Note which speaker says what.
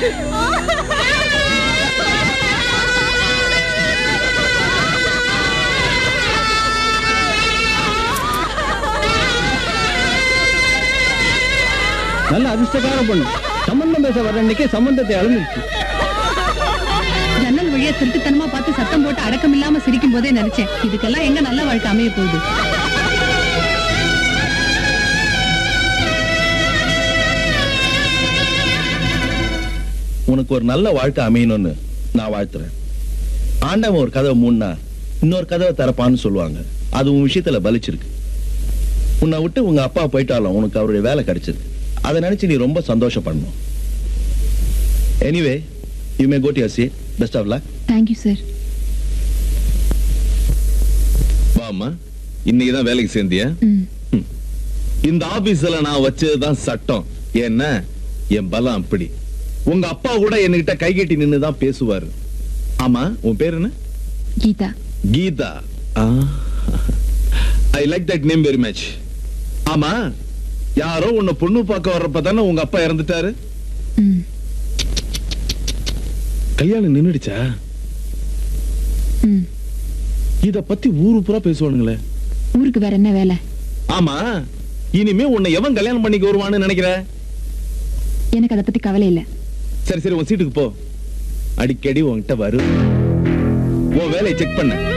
Speaker 1: நல்ல அதிர்ஷ்டக்கார பொண்ணு சம்பந்தம் பேச வர அன்னைக்கு சம்பந்தத்தை அளந்துருச்சு
Speaker 2: ஜன்னல் வழியா திருட்டுத்தனமா பார்த்து சத்தம் போட்டு அடக்கம் இல்லாம சிரிக்கும் போதே நினைச்சேன் இதுக்கெல்லாம் எங்க நல்ல வாழ்க்கை அமைய போகுது
Speaker 3: உனக்கு ஒரு நல்ல வாழ்க்கை அமையணும்னு நான் வாழ்த்துறேன் ஆண்டவன் ஒரு கதவை மூடினா இன்னொரு கதவை திறப்பான்னு சொல்லுவாங்க அது உன் விஷயத்துல பலிச்சிருக்கு உன்னை விட்டு உங்க அப்பா போயிட்டாலும் உனக்கு அவருடைய வேலை கிடைச்சது அதை நினைச்சு நீ ரொம்ப சந்தோஷப்படணும் anyway you may got your seat best of luck
Speaker 2: thank you sir
Speaker 4: வாமா இன்னைக்கு தான் வேலைக்கு சேர்ந்தியா இந்த ஆபீஸ்ல நான் வச்சதுதான் சட்டம் ஏன்னா என் பலம் அப்படி உங்க அப்பா கூட என்கிட்ட கைகட்டி நின்னு தான் பேசுவாரு ஆமா உன் பேர் என்ன
Speaker 2: Geetha
Speaker 4: Geetha I like that name very much ஆமா யாரோ உன்னை பொண்ணு பார்க்க வர்றப்ப தானே உங்க அப்பா இறந்துட்டாரு கல்யாணம் நின்னுடுச்சா இத பத்தி ஊரு பூரா பேசுவானுங்களே
Speaker 2: ஊருக்கு வேற என்ன வேலை
Speaker 4: ஆமா இனிமே உன்னை எவன் கல்யாணம் பண்ணிக்க வருவான்னு நினைக்கிற
Speaker 2: எனக்கு அதை பத்தி கவலை இல்ல
Speaker 4: சரி சரி உன் சீட்டுக்கு போ அடிக்கடி உன்கிட்ட வரும் உன் வேலையை செக் பண்ண